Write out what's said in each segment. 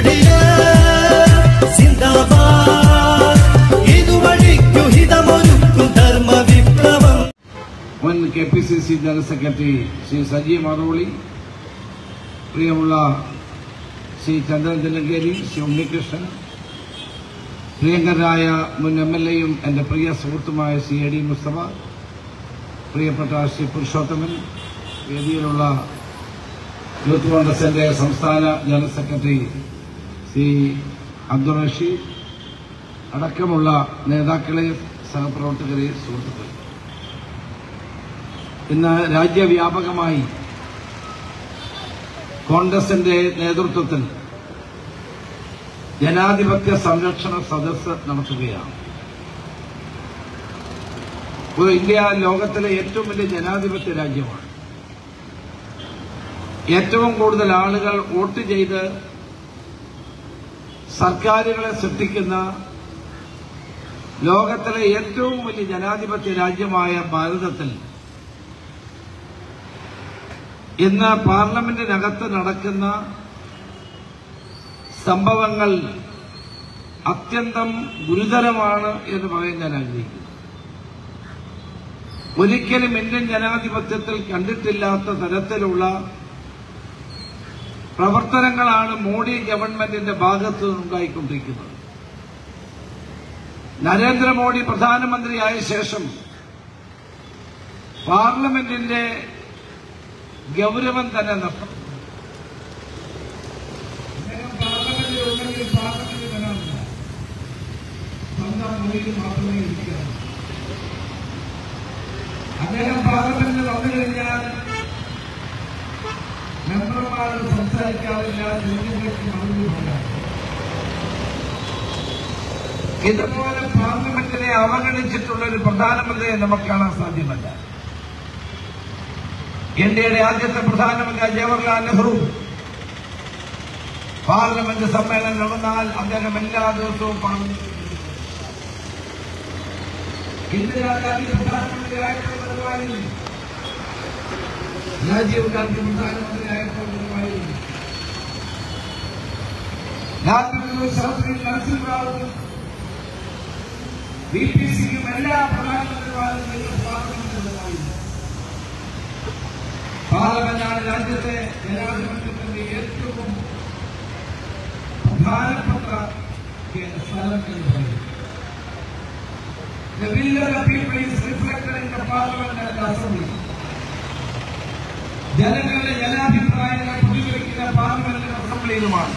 ജനകീയ സിന്ദാബാദ് ഇതുവഴിക്കു ഹിതമൊരുക്കും ധർമ്മ വിപ്ലവം മുൻ K P C C general secretary Shri Sajeev Maroli പ്രിയമുള്ള ശ്രീ ചന്ദ്രൻ തില്ലങ്കേരി ശ്രീ ഉണ്ണികൃഷ്ണൻ പ്രിയങ്കരായ മുൻ എം എൽ എയും എന്റെ പ്രിയ സുഹൃത്തുമായ ശ്രീ എ ഡി മുസ്തഫ പ്രിയപ്പെട്ട ശ്രീ പുരുഷോത്തമൻ വേദിയിലുള്ള യൂത്ത് കോൺഗ്രസിന്റെ സംസ്ഥാന ജനറൽ സെക്രട്ടറി ശ്രീ അബ്ദുൾ റഷീദ് അടക്കമുള്ള നേതാക്കളെ സഹപ്രവർത്തകരെ സുഹൃത്തുക്കളെ ഇന്ന് രാജ്യവ്യാപകമായി കോൺഗ്രസിന്റെ നേതൃത്വത്തിൽ ജനാധിപത്യ സംരക്ഷണ സദസ്സ് നടത്തുകയാണ് ഇപ്പോൾ ഇന്ത്യ ലോകത്തിലെ ഏറ്റവും വലിയ ജനാധിപത്യ രാജ്യമാണ് ഏറ്റവും കൂടുതൽ ആളുകൾ വോട്ട് ചെയ്ത് സർക്കാരുകളെ സൃഷ്ടിക്കുന്ന ലോകത്തിലെ ഏറ്റവും വലിയ ജനാധിപത്യ രാജ്യമായ ഭാരതത്തിൽ ഇന്ന് പാർലമെന്റിനകത്ത് നടക്കുന്ന സംഭവങ്ങൾ അത്യന്തം ഗുരുതരമാണ് എന്ന് പറയാൻ ഞാൻ ആഗ്രഹിക്കുന്നു ഒരിക്കലും ഇന്ത്യൻ ജനാധിപത്യത്തിൽ കണ്ടിട്ടില്ലാത്ത തരത്തിലുള്ള പ്രവർത്തനങ്ങളാണ് മോഡി ഗവൺമെന്റിന്റെ ഭാഗത്ത് നിന്നുണ്ടായിക്കൊണ്ടിരിക്കുന്നത് നരേന്ദ്രമോദി പ്രധാനമന്ത്രിയായ ശേഷം പാർലമെന്റിന്റെ ഗൗരവം തന്നെ നഷ്ടം അദ്ദേഹം പാർലമെന്റിൽ ഉണ്ടെങ്കിൽ പാർലമെന്റിൽ വരാറില്ല സ്വന്തം മുറിയിൽ മാത്രമേ ഇരിക്കാറുള്ളൂ അദ്ദേഹം പാർലമെന്റിൽ വന്നു കഴിഞ്ഞാൽ മെമ്പർമാർ സംസാരിക്കാറില്ല ചോദ്യങ്ങൾക്ക് മറുപടി പറയാറില്ല ഇതുപോലെ പാർലമെന്റിനെ അവഗണിച്ചിട്ടുള്ള ഒരു പ്രധാനമന്ത്രിയെ നമുക്ക് കാണാൻ സാധ്യമല്ല ഇന്ത്യയുടെ ആദ്യത്തെ പ്രധാനമന്ത്രി ജവഹർലാൽ നെഹ്റു പാർലമെന്റ് സമ്മേളനം നടന്നാൽ അദ്ദേഹം എല്ലാ ദിവസവും പാർലമെന്റിൽ ഇന്ദിരാഗാന്ധി പ്രധാനമന്ത്രിയായപ്പോൾ വരുമായിരുന്നു രാജീവ് ഗാന്ധി പ്രധാനമന്ത്രിയായപ്പോൾ വരുമായിരുന്നു ലാൽ ബഹദൂർ ശാസ്ത്രി നരസിംഹറാവു ബി പി സിക്കും എല്ലാ പ്രധാനമന്ത്രിമാരും പാർലമെന്റിൽ വരുമായിരുന്നു പാർലമെന്റാണ് രാജ്യത്തെ ജനാധിപത്യത്തിന്റെ ഏറ്റവും പ്രധാനപ്പെട്ട സ്ഥലം എന്ന് പറയുന്നത് The will of the people is reflected in the parliament and the assembly. ജനങ്ങളുടെ ജനാഭിപ്രായങ്ങൾ പ്രതിഫലിക്കുന്ന പാർലമെന്റിലും അസംബ്ലിയിലുമാണ്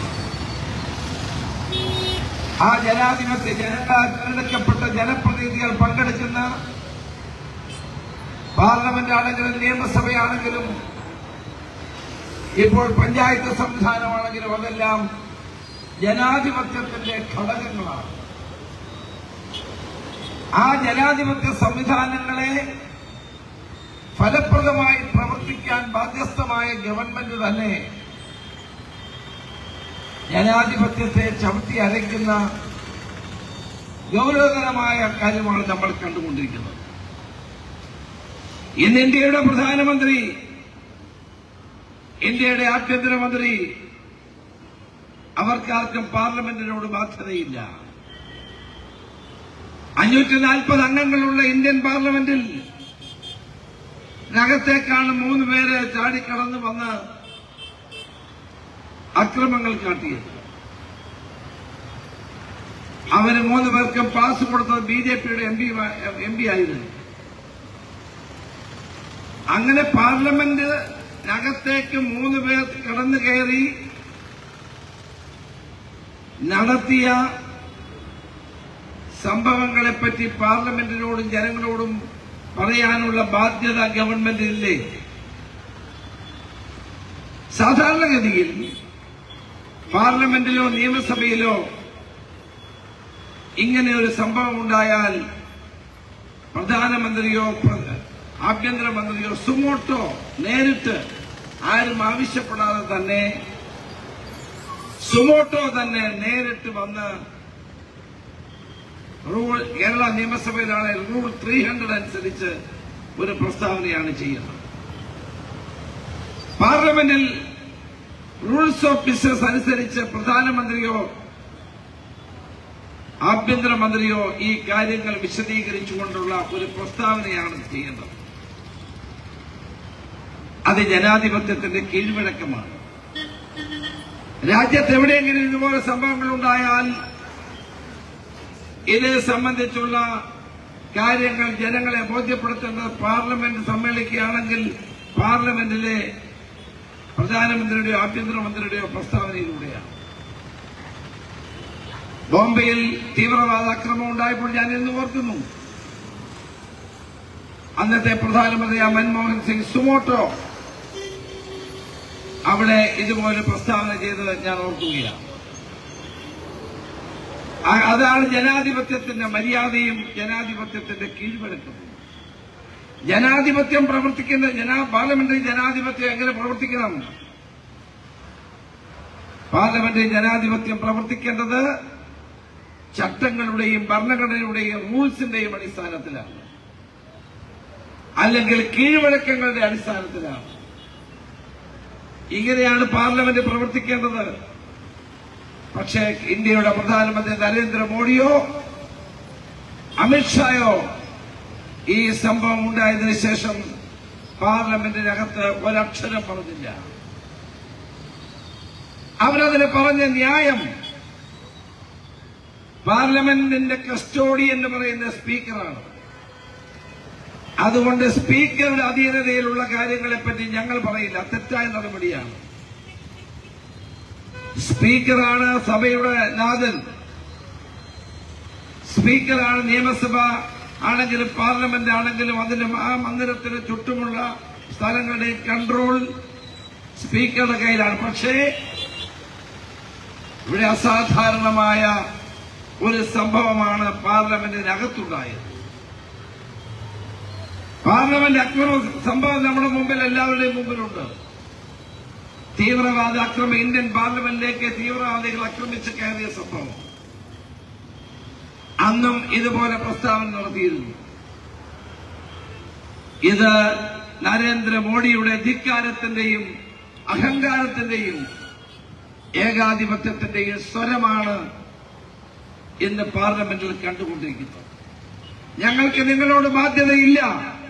ആ ജനാധിപത്യ ജനങ്ങളാൽ തിരഞ്ഞെടുക്കപ്പെട്ട ജനപ്രതിനിധികൾ പങ്കെടുക്കുന്ന പാർലമെന്റ് ആണെങ്കിലും നിയമസഭയാണെങ്കിലും ഇപ്പോൾ പഞ്ചായത്ത് സംവിധാനമാണെങ്കിലും അതെല്ലാം ജനാധിപത്യത്തിന്റെ ഘടകങ്ങളാണ് ആ ജനാധിപത്യ സംവിധാനങ്ങളെ ഫലപ്രദമായി പ്രവർത്തിക്കാൻ ബാധ്യസ്ഥമായ ഗവൺമെന്റ് തന്നെ ജനാധിപത്യത്തെ ചവിട്ടി അരയ്ക്കുന്ന ഗൗരവതരമായ കാര്യമാണ് നമ്മൾ കണ്ടുകൊണ്ടിരിക്കുന്നത് ഇന്ന് ഇന്ത്യയുടെ പ്രധാനമന്ത്രി ഇന്ത്യയുടെ ആഭ്യന്തരമന്ത്രി അവർക്കാർക്കും പാർലമെന്റിനോട് ബാധ്യതയില്ല അഞ്ഞൂറ്റി നാൽപ്പത് അംഗങ്ങളുള്ള ഇന്ത്യൻ പാർലമെന്റിൽ നഗത്തേക്കാണ് മൂന്ന് പേര് ചാടിക്കടന്നു വന്ന് അക്രമങ്ങൾ കാട്ടിയത് അവര് മൂന്ന് പേർക്കും പാസ് കൊടുത്തത് ബി ജെ പിയുടെ എം പി എം പി ആയിരുന്നു അങ്ങനെ പാർലമെന്റ് നകത്തേക്ക് മൂന്ന് പേർ കടന്നു കയറി നടത്തിയ സംഭവങ്ങളെപ്പറ്റി പാർലമെന്റിനോടും ജനങ്ങളോടും പറയാനുള്ള ബാധ്യത ഗവൺമെന്റിനില്ലേ സാധാരണഗതിയിൽ പാർലമെന്റിലോ നിയമസഭയിലോ ഇങ്ങനെ ഒരു സംഭവം ഉണ്ടായാൽ പ്രധാനമന്ത്രിയോ പ്ര- ആഭ്യന്തരമന്ത്രിയോ സുമോട്ടോ നേരിട്ട് ആരും ആവശ്യപ്പെടാതെ തന്നെ സുമോട്ടോ തന്നെ നേരിട്ട് വന്ന് റൂൾ കേരള നിയമസഭയിലാണ് റൂൾ ത്രീ ഹൺഡ്രഡ് അനുസരിച്ച് ഒരു പ്രസ്താവനയാണ് ചെയ്യുന്നത് പാർലമെന്റിൽ റൂൾസ് ഓഫ് ബിസിനസ് അനുസരിച്ച് പ്രധാനമന്ത്രിയോ ആഭ്യന്തരമന്ത്രിയോ ഈ കാര്യങ്ങൾ വിശദീകരിച്ചുകൊണ്ടുള്ള ഒരു പ്രസ്താവനയാണ് ചെയ്യേണ്ടത് അത് ജനാധിപത്യത്തിന്റെ കീഴ്വഴക്കമാണ് രാജ്യത്ത് എവിടെയെങ്കിലും ഇതുപോലെ സംഭവങ്ങൾ ഉണ്ടായാൽ ഇത് സംബന്ധിച്ചുള്ള കാര്യങ്ങൾ ജനങ്ങളെ ബോധ്യപ്പെടുത്തേണ്ടത് പാർലമെന്റ് സമ്മേളിക്കുകയാണെങ്കിൽ പാർലമെന്റിലെ പ്രധാനമന്ത്രിയുടെയോ ആഭ്യന്തരമന്ത്രിയുടെയോ പ്രസ്താവനയിലൂടെയാണ് ബോംബെയിൽ തീവ്രവാദ ആക്രമണം ഉണ്ടായപ്പോൾ ഞാൻ ഇന്ന് ഓർക്കുന്നു അന്നത്തെ പ്രധാനമന്ത്രി മൻമോഹൻ സിംഗ് സുമോട്ടോ അവിടെ ഇതുപോലെ പ്രസ്താവന ചെയ്തത് ഞാൻ ഓർക്കുകയാണ് ആ- അതാണ് ജനാധിപത്യത്തിന്റെ മര്യാദയും ജനാധിപത്യത്തിന്റെ കീഴ്വഴക്കവും ജനാധിപത്യം പ്രവർത്തിക്കുന്ന ജനാ പാർലമെന്ററി ജനാധിപത്യം എങ്ങനെ പ്രവർത്തിക്കണം പാർലമെന്ററി ജനാധിപത്യം പ്രവർത്തിക്കേണ്ടത് ചട്ടങ്ങളുടെയും ഭരണഘടനയുടെയും റൂൾസിന്റെയും അടിസ്ഥാനത്തിലാണ് അല്ലെങ്കിൽ കീഴ്വഴക്കങ്ങളുടെ അടിസ്ഥാനത്തിലാണ് ഇങ്ങനെയാണ് പാർലമെന്റ് പ്രവർത്തിക്കേണ്ടത് പക്ഷേ ഇന്ത്യയുടെ പ്രധാനമന്ത്രി നരേന്ദ്രമോദിയോ അമിത്ഷായോ ഈ സംഭവം ഉണ്ടായതിനു ശേഷം പാർലമെന്റിനകത്ത് ഒരക്ഷരം പറഞ്ഞില്ല അവരതിന് പറഞ്ഞ ന്യായം പാർലമെന്റിന്റെ കസ്റ്റോഡി എന്ന് പറയുന്ന സ്പീക്കറാണ് അതുകൊണ്ട് സ്പീക്കറുടെ അധീനതയിലുള്ള കാര്യങ്ങളെപ്പറ്റി ഞങ്ങൾ പറയില്ല തെറ്റായ നടപടിയാണ് സ്പീക്കറാണ് സഭയുടെ നാഥൻ സ്പീക്കറാണ് നിയമസഭ ആണെങ്കിലും പാർലമെന്റ് ആണെങ്കിലും അതിന്റെ ആ മന്ദിരത്തിന് ചുറ്റുമുള്ള സ്ഥലങ്ങളുടെ കൺട്രോൾ സ്പീക്കറുടെ കയ്യിലാണ് പക്ഷേ ഇവിടെ അസാധാരണമായ ഒരു സംഭവമാണ് പാർലമെന്റിനകത്തുണ്ടായത് പാർലമെന്റ് അക്രമ സംഭവം നമ്മുടെ മുമ്പിൽ എല്ലാവരുടെയും മുമ്പിലുണ്ട് തീവ്രവാദ അക്രമം ഇന്ത്യൻ പാർലമെന്റിലേക്ക് തീവ്രവാദികൾ ആക്രമിച്ച് കയറിയ സംഭവം അന്നും ഇതുപോലെ പ്രസ്താവന നടത്തിയിരുന്നു ഇത് നരേന്ദ്രമോദിയുടെ ധിക്കാരത്തിന്റെയും അഹങ്കാരത്തിന്റെയും ഏകാധിപത്യത്തിന്റെയും സ്വരമാണ് ഇന്ന് പാർലമെന്റിൽ കണ്ടുകൊണ്ടിരിക്കുന്നത് ഞങ്ങൾക്ക് നിങ്ങളോട് ബാധ്യതയില്ല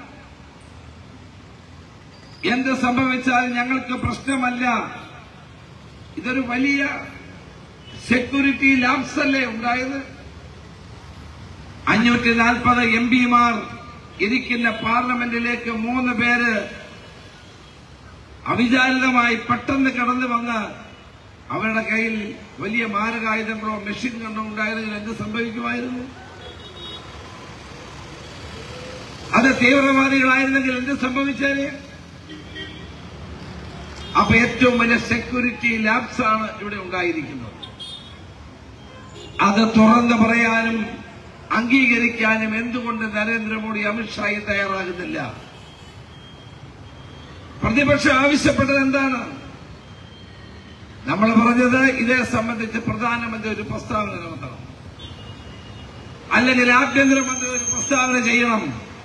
എന്ത് സംഭവിച്ചാലും ഞങ്ങൾക്ക് പ്രശ്നമല്ല ഇതൊരു വലിയ സെക്യൂരിറ്റി ലാബ്സ് അല്ലേ ഉണ്ടായത് അഞ്ഞൂറ്റി നാൽപ്പത് എം പിമാർ ഇരിക്കുന്ന പാർലമെന്റിലേക്ക് മൂന്ന് പേര് അവിചാരിതമായി പെട്ടെന്ന് കടന്നു വന്ന് അവരുടെ കയ്യിൽ വലിയ മാരകായുധങ്ങളോ മെഷീൻ ഗണ്ണോ ഉണ്ടായിരുന്നെങ്കിൽ എന്ത് സംഭവിക്കുമായിരുന്നു അത് തീവ്രവാദികളായിരുന്നെങ്കിൽ എന്ത് സംഭവിച്ചേനെ അപ്പൊ ഏറ്റവും വലിയ സെക്യൂരിറ്റി ലാബ്സ് ആണ് ഇവിടെ ഉണ്ടായിരിക്കുന്നത് അത് തുറന്നു പറയാനും അംഗീകരിക്കാനും എന്തുകൊണ്ട് നരേന്ദ്രമോദി അമിത്ഷായി തയ്യാറാകുന്നില്ല പ്രതിപക്ഷം ആവശ്യപ്പെട്ടത് എന്താണ് നമ്മൾ പറഞ്ഞത് ഇതേ സംബന്ധിച്ച് പ്രധാനമന്ത്രി ഒരു പ്രസ്താവന നടത്തണം അല്ലെങ്കിൽ ആഭ്യന്തരമന്ത്രി ഒരു പ്രസ്താവന ചെയ്യണം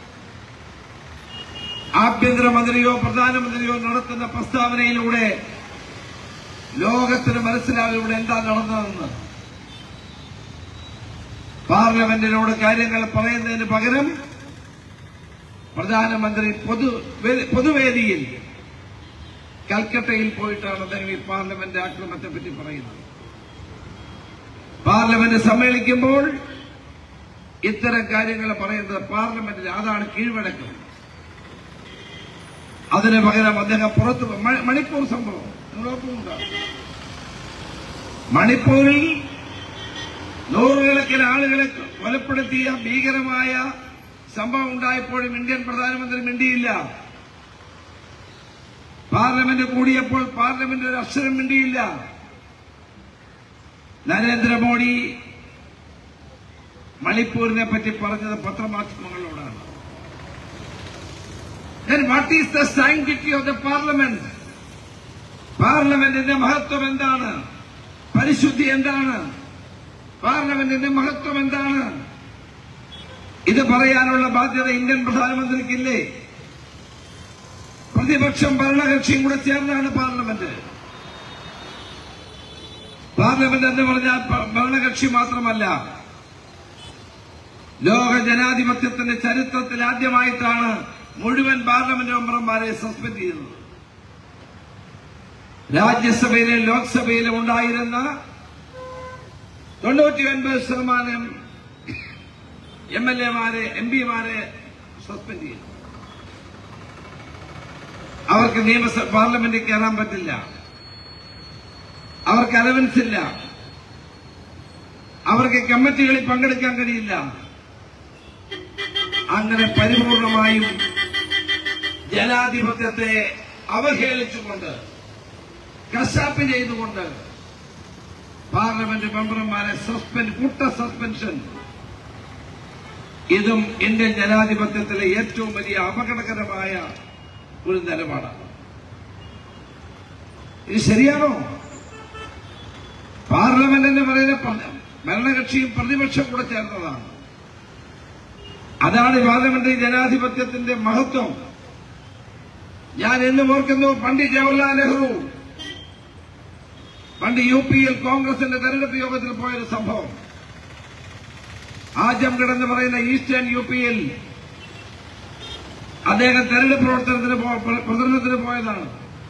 ആഭ്യന്തരമന്ത്രിയോ പ്രധാനമന്ത്രിയോ നടത്തുന്ന പ്രസ്താവനയിലൂടെ ലോകത്തിന് മനസ്സിലാവും ഇവിടെ എന്താ നടന്നതെന്ന് പാർലമെന്റിനോട് കാര്യങ്ങൾ പറയുന്നതിന് പകരം പ്രധാനമന്ത്രി പൊതു വേ- പൊതുവേദിയിൽ കൽക്കട്ടയിൽ പോയിട്ടാണ് അദ്ദേഹം ഈ പാർലമെന്റ് ആക്രമണത്തെ പറ്റി പറയുന്നത് പാർലമെന്റ് സമ്മേളിക്കുമ്പോൾ ഇത്തരം കാര്യങ്ങൾ പറയുന്നത് പാർലമെന്റിൽ അതാണ് കീഴ്വഴക്കം അതിന് പകരം അദ്ദേഹം പുറത്ത് പോ- മ- മണിപ്പൂർ സംഭവം നിങ്ങൾ ഓർക്കുന്നുണ്ടോ മണിപ്പൂരിൽ നൂറുകണക്കിന് ആളുകളെ കൊലപ്പെടുത്തിയ ഭീകരമായ സംഭവം ഉണ്ടായപ്പോഴും ഇന്ത്യൻ പ്രധാനമന്ത്രി മിണ്ടിയില്ല പാർലമെന്റ് കൂടിയപ്പോൾ പാർലമെന്റ് ഒരു അക്ഷരം മിണ്ടിയില്ല നരേന്ദ്രമോദി മണിപ്പൂരിനെ പറ്റി പറഞ്ഞത് പത്രമാധ്യമങ്ങളോടാണ് Then what is the sanctity of the parliament? പാർലമെന്റിന്റെ മഹത്വം എന്താണ് പരിശുദ്ധി എന്താണ് പാർലമെന്റിന്റെ മഹത്വം എന്താണ് ഇത് പറയാനുള്ള ബാധ്യത ഇന്ത്യൻ പ്രധാനമന്ത്രിക്കില്ലേ പ്രതിപക്ഷം ഭരണകക്ഷിയും കൂടെ ചേർന്നാണ് പാർലമെന്റ് പാർലമെന്റ് എന്ന് പറഞ്ഞാൽ പ- ഭരണകക്ഷി മാത്രമല്ല ലോക ജനാധിപത്യത്തിന്റെ ചരിത്രത്തിൽ ആദ്യമായിട്ടാണ് മുഴുവൻ പാർലമെന്റ് മെമ്പർമാരെ സസ്പെൻഡ് ചെയ്തത് രാജ്യസഭയിലും ലോക്സഭയിലും ഉണ്ടായിരുന്ന തൊണ്ണൂറ്റി ഒൻപത് ശതമാനം എം എൽ എമാരെ എം പിമാരെ സസ്പെൻഡ് ചെയ്തു അവർക്ക് നിയമസഭ പാർലമെന്റിൽ കയറാൻ പറ്റില്ല അവർക്ക് അലവൻസ് ഇല്ല അവർക്ക് കമ്മിറ്റികളിൽ പങ്കെടുക്കാൻ കഴിയില്ല അങ്ങനെ പരിപൂർണമായും ജനാധിപത്യത്തെ അവഹേളിച്ചുകൊണ്ട് കശാപ്പ് ചെയ്തുകൊണ്ട് പാർലമെന്റ് മെമ്പർമാരെ സസ്പെൻഡ് കൂട്ട സസ്പെൻഷൻ ഇതും ഇന്ത്യൻ ജനാധിപത്യത്തിലെ ഏറ്റവും വലിയ അപകടകരമായ ഒരു നിലപാടാണ് ഇത് ശരിയാണോ പാർലമെന്റ് എന്ന് പറയുന്ന പ- ഭരണകക്ഷിയും പ്രതിപക്ഷം കൂടെ ചേർന്നതാണ് അതാണ് പാർലമെന്ററി ജനാധിപത്യത്തിന്റെ മഹത്വം ഞാൻ എന്നും ഓർക്കുന്നു പണ്ഡിറ്റ് ജവഹർലാൽ നെഹ്റു പണ്ട് യു പിയിൽ കോൺഗ്രസിന്റെ തെരഞ്ഞെടുപ്പ് യോഗത്തിൽ പോയൊരു സംഭവം ആജംഗഡ് എന്ന് പറയുന്ന ഈസ്റ്റേൺ യു പിയിൽ അദ്ദേഹം തെരഞ്ഞെടുപ്പ് പ്രവർത്തനത്തിന് പോ- പ്ര- പ്രചരണത്തിന് പോയതാണ്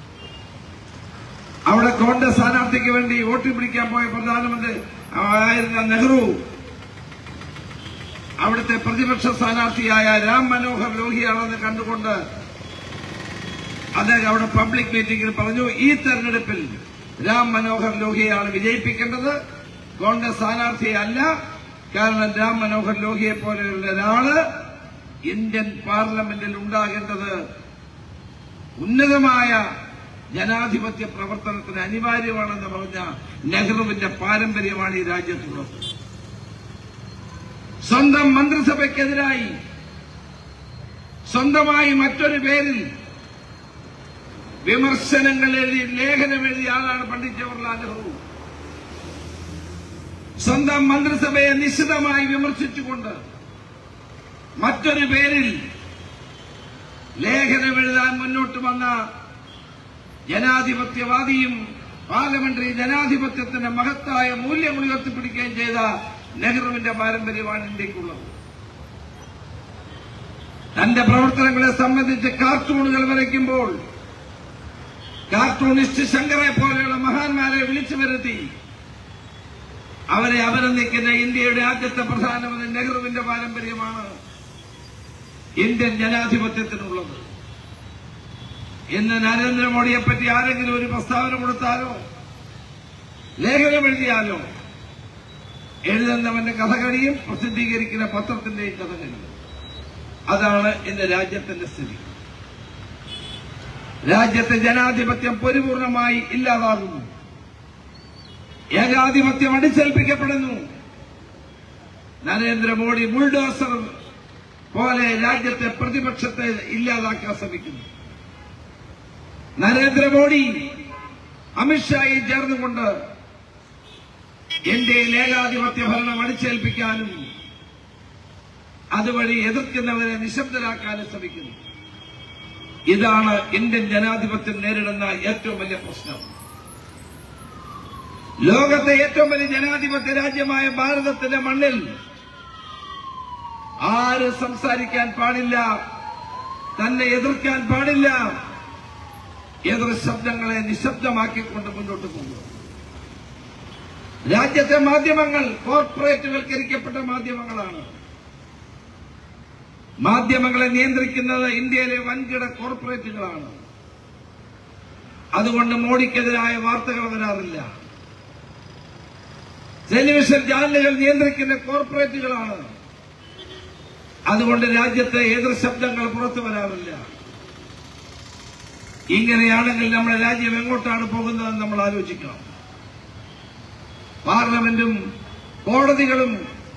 അവിടെ കോൺഗ്രസ് സ്ഥാനാർത്ഥിക്ക് വേണ്ടി വോട്ട് പിടിക്കാൻ പോയ പ്രധാനമന്ത്രി ആയിരുന്ന നെഹ്റു അവിടുത്തെ പ്രതിപക്ഷ സ്ഥാനാർത്ഥിയായ രാം മനോഹർ ലോഹിയാണെന്ന് കണ്ടുകൊണ്ട് അദ്ദേഹം അവിടെ പബ്ലിക് മീറ്റിംഗിൽ പറഞ്ഞു ഈ തെരഞ്ഞെടുപ്പിൽ രാം മനോഹർ ലോഹിയാണ് വിജയിപ്പിക്കേണ്ടത് കോൺഗ്രസ് സ്ഥാനാർത്ഥിയല്ല കാരണം രാം മനോഹർ ലോഹിയെ പോലെയുള്ള ഒരാള് ഇന്ത്യൻ പാർലമെന്റിൽ ഉണ്ടാകേണ്ടത് ഉന്നതമായ ജനാധിപത്യ പ്രവർത്തനത്തിന് അനിവാര്യമാണെന്ന് പറഞ്ഞ നെഹ്റുവിന്റെ പാരമ്പര്യമാണ് ഈ രാജ്യത്തുള്ളത് സ്വന്തം മന്ത്രിസഭയ്ക്കെതിരായി സ്വന്തമായി മറ്റൊരു പേരിൽ വിമർശനങ്ങൾ എഴുതി ലേഖനം എഴുതിയ ആളാണ് പണ്ഡിറ്റ് ജവഹർലാൽ നെഹ്റു സ്വന്തം മന്ത്രിസഭയെ നിശിതമായി വിമർശിച്ചുകൊണ്ട് മറ്റൊരു പേരിൽ ലേഖനം എഴുതാൻ മുന്നോട്ട് വന്ന ജനാധിപത്യവാദിയും പാർലമെന്ററി ജനാധിപത്യത്തിന്റെ മഹത്തായ മൂല്യങ്ങൾ ഉയർത്തിപ്പിടിക്കുകയും ചെയ്ത നെഹ്റുവിന്റെ പാരമ്പര്യമാണ് ഇന്ത്യക്കുള്ളത് തന്റെ പ്രവർത്തനങ്ങളെ സംബന്ധിച്ച് കാർട്ടൂണുകൾ വരയ്ക്കുമ്പോൾ കാർട്ടൂണിസ്റ്റ് ശങ്കറെ പോലെയുള്ള മഹാന്മാരെ വിളിച്ചു വരുത്തി അവരെ അഭിനന്ദിക്കുന്ന ഇന്ത്യയുടെ ആദ്യത്തെ പ്രധാനമന്ത്രി നെഹ്റുവിന്റെ പാരമ്പര്യമാണ് ഇന്ത്യൻ ജനാധിപത്യത്തിനുള്ളത് ഇന്ന് നരേന്ദ്രമോദിയെ പറ്റി ആരെങ്കിലും ഒരു പ്രസ്താവന കൊടുത്താലോ ലേഖനം എഴുതിയാലോ എഴുതുന്നവന്റെ കഥ കഴിയും പ്രസിദ്ധീകരിക്കുന്ന പത്രത്തിന്റെയും കഥ കഴിയും അതാണ് ഇന്ന് രാജ്യത്തിന്റെ സ്ഥിതി രാജ്യത്തെ ജനാധിപത്യം പരിപൂർണമായി ഇല്ലാതാകുന്നു ഏകാധിപത്യം അടിച്ചേൽപ്പിക്കപ്പെടുന്നു നരേന്ദ്രമോദി ബുൾഡോസർ പോലെ രാജ്യത്തെ പ്രതിപക്ഷത്തെ ഇല്ലാതാക്കാൻ ശ്രമിക്കുന്നു നരേന്ദ്രമോദി അമിത്ഷായി ചേർന്നുകൊണ്ട് ഇന്ത്യയിൽ ഏകാധിപത്യ ഭരണം അടിച്ചേൽപ്പിക്കാനും അതുവഴി എതിർക്കുന്നവരെ നിശബ്ദരാക്കാനും ശ്രമിക്കുന്നു ഇതാണ് ഇന്ത്യൻ ജനാധിപത്യം നേരിടുന്ന ഏറ്റവും വലിയ പ്രശ്നം ലോകത്തെ ഏറ്റവും വലിയ ജനാധിപത്യ രാജ്യമായ ഭാരതത്തിന്റെ മണ്ണിൽ ആര് സംസാരിക്കാൻ പാടില്ല തന്നെ എതിർക്കാൻ പാടില്ല എതിർ ശബ്ദങ്ങളെ നിശബ്ദമാക്കിക്കൊണ്ട് മുന്നോട്ട് പോകുന്നു രാജ്യത്തെ മാധ്യമങ്ങൾ കോർപ്പറേറ്റുവൽക്കരിക്കപ്പെട്ട മാധ്യമങ്ങളാണ് മാധ്യമങ്ങളെ നിയന്ത്രിക്കുന്നത് ഇന്ത്യയിലെ വൻകിട കോർപ്പറേറ്റുകളാണ് അതുകൊണ്ട് മോഡിക്കെതിരായ വാർത്തകൾ വരാറില്ല ടെലിവിഷൻ ചാനലുകൾ നിയന്ത്രിക്കുന്ന കോർപ്പറേറ്റുകളാണ് അതുകൊണ്ട് രാജ്യത്തെ എതിർ ശബ്ദങ്ങൾ പുറത്തു വരാറില്ല ഇങ്ങനെയാണെങ്കിൽ നമ്മുടെ രാജ്യം എങ്ങോട്ടാണ് പോകുന്നതെന്ന് നമ്മൾ ആലോചിക്കണം പാർലമെന്റും കോടതികളും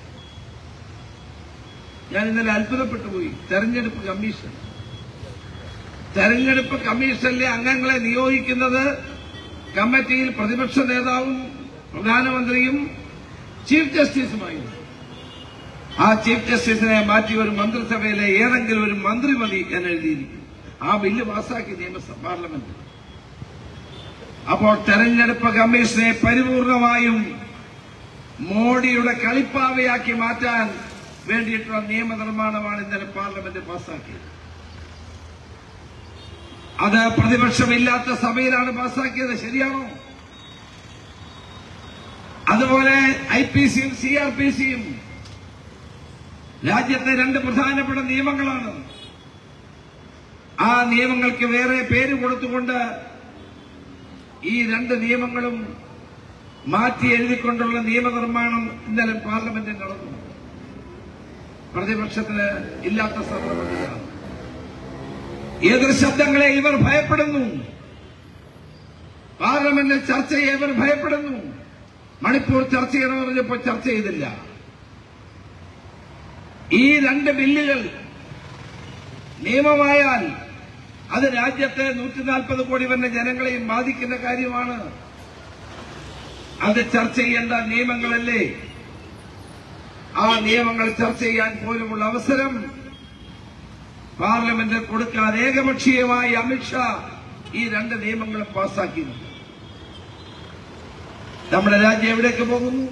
ഞാൻ ഇന്നലെ അത്ഭുതപ്പെട്ടു പോയി തെരഞ്ഞെടുപ്പ് കമ്മീഷൻ തെരഞ്ഞെടുപ്പ് കമ്മീഷനിലെ അംഗങ്ങളെ നിയോഗിക്കുന്നത് കമ്മിറ്റിയിൽ പ്രതിപക്ഷ നേതാവും പ്രധാനമന്ത്രിയും ചീഫ് ജസ്റ്റിസുമായിരുന്നു ആ ചീഫ് ജസ്റ്റിസിനെ മാറ്റി ഒരു മന്ത്രിസഭയിലെ ഏതെങ്കിലും ഒരു മന്ത്രി മതി എന്ന് എഴുതിയിരിക്കും ആ ബില്ല് പാസാക്കി നിയമസഭ പാർലമെന്റ് അപ്പോൾ തെരഞ്ഞെടുപ്പ് കമ്മീഷനെ പരിപൂർണമായും മോഡിയുടെ കളിപ്പാവയാക്കി മാറ്റാൻ വേണ്ടിയിട്ടുള്ള നിയമനിർമ്മാണമാണ് ഇന്നലെ പാർലമെന്റ് പാസാക്കിയത് അത് പ്രതിപക്ഷമില്ലാത്ത സഭയിലാണ് പാസാക്കിയത് ശരിയാണോ അതുപോലെ ഐ പി സിയും സി ആർ പി സിയും രാജ്യത്തെ രണ്ട് പ്രധാനപ്പെട്ട നിയമങ്ങളാണ് ആ നിയമങ്ങൾക്ക് വേറെ പേര് കൊടുത്തുകൊണ്ട് ഈ രണ്ട് നിയമങ്ങളും മാറ്റി എഴുതിക്കൊണ്ടുള്ള നിയമനിർമ്മാണം ഇന്നലെ പാർലമെന്റിൽ നടന്നു പ്രതിപക്ഷത്തിന് ഇല്ലാത്ത സന്ദർഭത്തിലാണ് എതിർ ശബ്ദങ്ങളെ ഇവർ ഭയപ്പെടുന്നു പാർലമെന്റിൽ ചർച്ചയെ ഇവർ ഭയപ്പെടുന്നു മണിപ്പൂർ ചർച്ച ചെയ്യണമെന്ന് പറഞ്ഞപ്പോൾ ചർച്ച ചെയ്തില്ല ഈ രണ്ട് ബില്ലുകൾ നിയമമായാൽ അത് രാജ്യത്തെ നൂറ്റി നാൽപ്പത് കോടി വരുന്ന ജനങ്ങളെയും ബാധിക്കുന്ന കാര്യമാണ് അത് ചർച്ച ചെയ്യേണ്ട നിയമങ്ങളല്ലേ ആ നിയമങ്ങൾ ചർച്ച ചെയ്യാൻ പോലുമുള്ള അവസരം പാർലമെന്റിൽ കൊടുക്കാൻ ഏകപക്ഷീയമായി അമിത്ഷാ ഈ രണ്ട് നിയമങ്ങളും പാസാക്കിയിട്ടുണ്ട് നമ്മുടെ രാജ്യം എവിടേക്ക് പോകുന്നു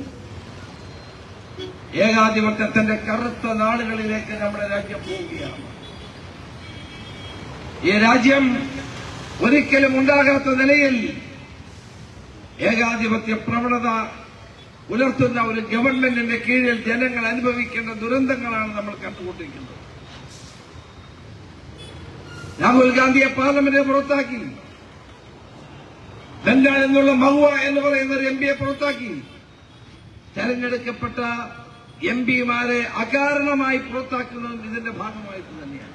ഏകാധിപത്യത്തിന്റെ കറുത്ത നാടുകളിലേക്ക് നമ്മുടെ രാജ്യം പോവുകയാണ് ഈ രാജ്യം ഒരിക്കലും ഉണ്ടാകാത്ത നിലയിൽ ഏകാധിപത്യ പ്രവണത പുലർത്തുന്ന ഒരു ഗവൺമെന്റിന്റെ കീഴിൽ ജനങ്ങൾ അനുഭവിക്കേണ്ട ദുരന്തങ്ങളാണ് നമ്മൾ കണ്ടുകൊണ്ടിരിക്കുന്നത് രാഹുൽ ഗാന്ധിയെ പാർലമെന്റിനെ പുറത്താക്കി ബംഗാൾ എന്നുള്ള മഹുവ എന്ന് പറയുന്ന ഒരു എം പിയെ പുറത്താക്കി തെരഞ്ഞെടുക്കപ്പെട്ട എം പിമാരെ അകാരണമായി പുറത്താക്കുന്നതും ഇതിന്റെ ഭാഗമായിട്ട് തന്നെയാണ്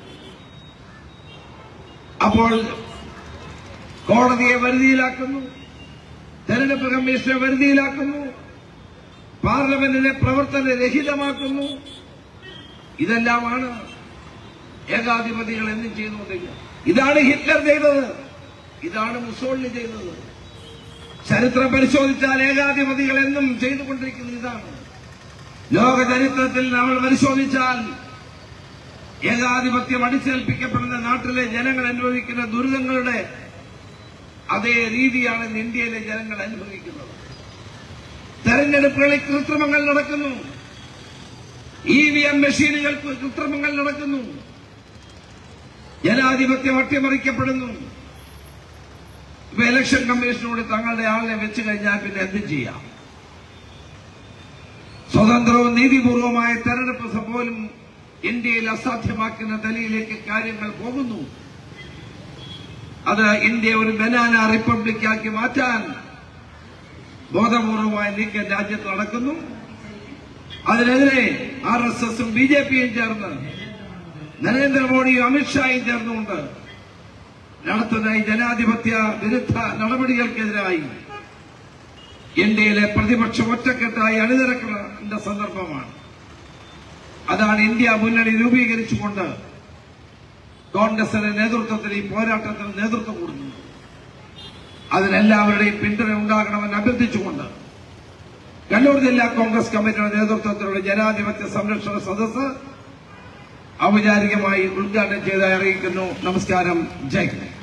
അപ്പോൾ കോടതിയെ വരുതിയിലാക്കുന്നു തെരഞ്ഞെടുപ്പ് കമ്മീഷനെ വരുതിയിലാക്കുന്നു പാർലമെന്റിനെ പ്രവർത്തനരഹിതമാക്കുന്നു ഇതെല്ലാമാണ് ഏകാധിപതികൾ എന്നും ചെയ്യുന്നുണ്ടെങ്കിൽ ഇതാണ് ഹിറ്റ്ലർ ചെയ്തത് ഇതാണ് മുസോളിനി ചെയ്തത് ചരിത്രം പരിശോധിച്ചാൽ ഏകാധിപതികൾ എന്നും ചെയ്തുകൊണ്ടിരിക്കുന്നത് ഇതാണ് ലോക ചരിത്രത്തിൽ നമ്മൾ പരിശോധിച്ചാൽ ഏകാധിപത്യം അടിച്ചേൽപ്പിക്കപ്പെടുന്ന നാട്ടിലെ ജനങ്ങൾ അനുഭവിക്കുന്ന ദുരിതങ്ങളുടെ അതേ രീതിയാണ് ഇന്ന് ഇന്ത്യയിലെ ജനങ്ങൾ അനുഭവിക്കുന്നത് തെരഞ്ഞെടുപ്പുകളിൽ കൃത്രിമങ്ങൾ നടക്കുന്നു ഇ വി എം മെഷീനുകൾക്ക് കൃത്രിമങ്ങൾ നടക്കുന്നു ജനാധിപത്യം അട്ടിമറിക്കപ്പെടുന്നു ഇപ്പൊ ഇലക്ഷൻ കമ്മീഷനോട് തങ്ങളുടെ ആളിനെ വെച്ച് കഴിഞ്ഞാൽ പിന്നെ എന്ത് ചെയ്യാം സ്വതന്ത്രവും നീതിപൂർവമായ തെരഞ്ഞെടുപ്പ് പോലും ഇന്ത്യയിൽ അസാധ്യമാക്കുന്ന നിലയിലേക്ക് കാര്യങ്ങൾ പോകുന്നു അത് ഇന്ത്യ ഒരു ബനാന റിപ്പബ്ലിക്കാക്കി മാറ്റാൻ ബോധപൂർവമായ നീക്കം രാജ്യത്ത് നടക്കുന്നു അതിനെതിരെ ആർ എസ് എസും ബി ജെ പിയും ചേർന്ന് നരേന്ദ്രമോദിയും അമിത്ഷായും ചേർന്നുകൊണ്ട് നടത്തുന്ന ഈ ജനാധിപത്യ വിരുദ്ധ നടപടികൾക്കെതിരായി ഇന്ത്യയിലെ പ്രതിപക്ഷം ഒറ്റക്കെട്ടായി അണിനിരക്കുന്ന സന്ദർഭമാണ് അതാണ് ഇന്ത്യ മുന്നണി രൂപീകരിച്ചുകൊണ്ട് കോൺഗ്രസിന്റെ നേതൃത്വത്തിൽ ഈ പോരാട്ടത്തിന് നേതൃത്വം കൊടുക്കുന്നത് അതിനെല്ലാവരുടെയും പിന്തുണ ഉണ്ടാകണമെന്ന് അഭ്യർത്ഥിച്ചുകൊണ്ട് കണ്ണൂർ ജില്ലാ കോൺഗ്രസ് കമ്മിറ്റിയുടെ നേതൃത്വത്തിലുള്ള ജനാധിപത്യ സംരക്ഷണ സദസ്സ് ഔപചാരികമായി ഉദ്ഘാടനം ചെയ്ത് അറിയിക്കുന്നു നമസ്കാരം ജയ് ഹിന്ദ്